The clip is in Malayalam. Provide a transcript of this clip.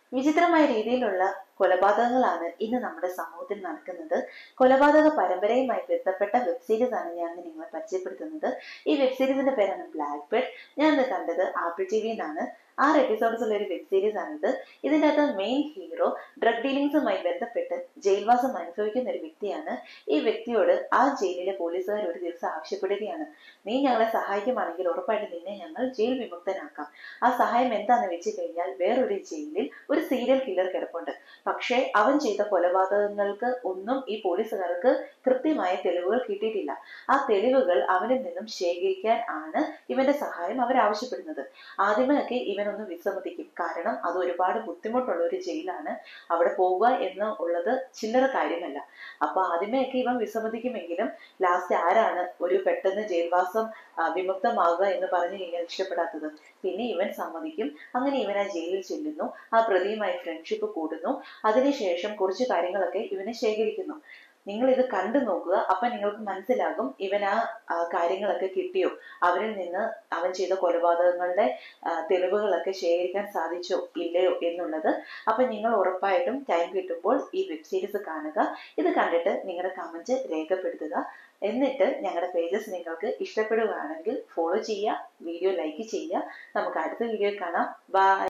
വിചിത്രമായ രീതിയിലുള്ള കൊലപാതകങ്ങളാണ് ഇന്ന് നമ്മുടെ സമൂഹത്തിൽ നടക്കുന്നത് കൊലപാതക പരമ്പരയുമായി ബന്ധപ്പെട്ട വെബ് സീരീസ് ആണ് ഞാൻ ഇന്ന് നിങ്ങളെ പരിചയപ്പെടുത്തുന്നത് ഈ വെബ് സീരീസിന്റെ പേരാണ് ബ്ലാക്ക് ബെഡ് ഞാൻ ഇന്ന് കണ്ടത് ആപ്പിൾ ടി വിന്നാണ് ആറ് എപ്പിസോഡ്സ് ഉള്ള ഒരു വെബ് സീരീസ് ആണിത് ഇതിന്റെ അകത്ത് മെയിൻ ഹീറോ ഡ്രഗ് ഡീലിംഗ്സുമായി ബന്ധപ്പെട്ട് ജയിൽവാസം അനുഭവിക്കുന്ന ഒരു വ്യക്തിയാണ് ഈ വ്യക്തിയോട് ആ ജയിലിലെ പോലീസുകാർ ഒരു ദിവസം ആവശ്യപ്പെടുകയാണ് നീ ഞങ്ങളെ സഹായിക്കുവാണെങ്കിൽ ഉറപ്പായിട്ടും നിന്നെ ഞങ്ങൾ ജയിൽ വിമുക്തനാക്കാം ആ സഹായം എന്താണെന്ന് വെച്ച് കഴിഞ്ഞാൽ വേറൊരു ജയിലിൽ ഒരു സീരിയൽ കില്ലർ കിടപ്പുണ്ട് പക്ഷേ അവൻ ചെയ്ത കൊലപാതകങ്ങൾക്ക് ഒന്നും ഈ പോലീസുകാർക്ക് കൃത്യമായ തെളിവുകൾ കിട്ടിയിട്ടില്ല ആ തെളിവുകൾ അവനിൽ നിന്നും ശേഖരിക്കാൻ ആണ് ഇവന്റെ സഹായം അവർ ആവശ്യപ്പെടുന്നത് ആദ്യമൊക്കെ ഇവനൊന്ന് വിസമ്മതിക്കും കാരണം അത് ഒരുപാട് ബുദ്ധിമുട്ടുള്ള ഒരു ജയിലാണ് അവിടെ പോവുക എന്ന് ഉള്ളത് ചില്ലറ കാര്യമല്ല അപ്പൊ ആദ്യമേയൊക്കെ ഇവൻ വിസമ്മതിക്കുമെങ്കിലും ലാസ്റ്റ് ആരാണ് ഒരു പെട്ടെന്ന് ജയിൽവാസം ആ, വിമുക്തമാകുക എന്ന് പറഞ്ഞു കഴിഞ്ഞാൽ ഇഷ്ടപ്പെടാത്തത് പിന്നെ ഇവൻ സമ്മതിക്കും അങ്ങനെ ഇവൻ ആ ജയിലിൽ ചെല്ലുന്നു ആ പ്രതിയുമായി ഫ്രണ്ട്ഷിപ്പ് കൂടുന്നു അതിനുശേഷം കുറച്ച് കാര്യങ്ങളൊക്കെ ഇവനെ ശേഖരിക്കുന്നു നിങ്ങൾ ഇത് കണ്ടു നോക്കുക അപ്പൊ നിങ്ങൾക്ക് മനസ്സിലാകും ഇവൻ ആ ആ, കാര്യങ്ങളൊക്കെ കിട്ടിയോ അവരിൽ നിന്ന് അവൻ ചെയ്ത കൊലപാതകങ്ങളുടെ ആ, തെളിവുകളൊക്കെ ശേഖരിക്കാൻ സാധിച്ചോ ഇല്ലയോ എന്നുള്ളത് അപ്പൊ നിങ്ങൾ ഉറപ്പായിട്ടും ടൈം കിട്ടുമ്പോൾ ഈ വെബ് സീരീസ് കാണുക ഇത് കണ്ടിട്ട് നിങ്ങളുടെ കമന്റ് രേഖപ്പെടുത്തുക എന്നിട്ട് ഞങ്ങളുടെ പേജസ് നിങ്ങൾക്ക് ഇഷ്ടപ്പെടുകയാണെങ്കിൽ ഫോളോ ചെയ്യുക വീഡിയോ ലൈക്ക് ചെയ്യുക നമുക്ക് അടുത്ത വീഡിയോ കാണാം ബൈ